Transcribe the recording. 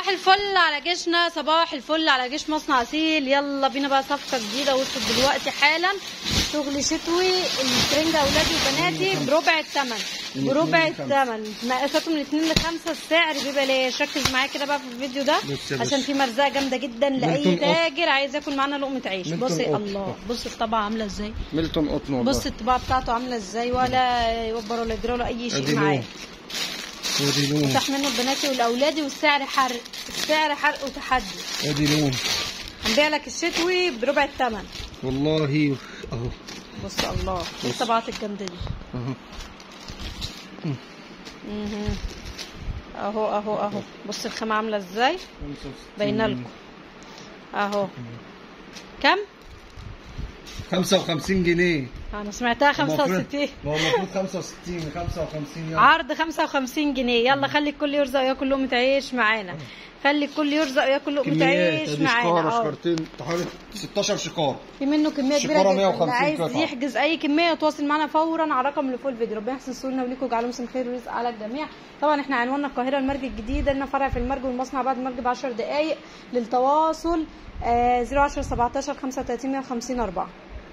صباح الفل على جيشنا صباح الفل على جيش مصنع سيل يلا بينا بقى صفقه جديده وصلت دلوقتي حالا شغل شتوي الترنج اولادي وبناتي بربع الثمن بربع الثمن مقاساته من 2 ل 5 السعر ببلاش ركز معايا كده بقى في الفيديو ده بص يا باشا. عشان في مرزقه جامده جدا لاي ميلتون قط. تاجر عايز ياكل معانا لقمه عيش ميلتون بصي قط. الله بص الطبعه عامله ازاي ميلتون قطن والله بص الطباعه بتاعته عامله ازاي ولا يوبر ولا يجرى له اي ادي شيء معاه لون ادي لون فتح منه البناتي والاولادي والسعر حرق السعر حرق وتحدي ادي لون هنبيع لك الشتوي بربع الثمن والله اهو بص الله ايه الطبعات الجامده دي اهو مهم. اهو اهو اهو بص الخامه عامله ازاي باينه لكم اهو كم 55 جنيه انا سمعتها 65 ما هو المفروض 65 55 يلا عرض 55 جنيه يلا خلي الكل يرزق وياكل لقمه عيش معانا خلي الكل يرزق وياكل لقمه كميات عيش ادي معانا شكاره اه شكارتين حوالي 16 شكار في منه كميه كبيره شكارة جدا 150 اللي عايز قطعة. يحجز اي كميه يتواصل معنا فورا على الرقم اللي فوق الفيديو ربنا يحسن سهولنا وليكم ويجعله موسم خير ورزق على الجميع طبعا احنا عنواننا القاهره المرج الجديده لنا فرع في المرج والمصنع بعد المرج ب 10 دقائق للتواصل آه 010 17 35 150 4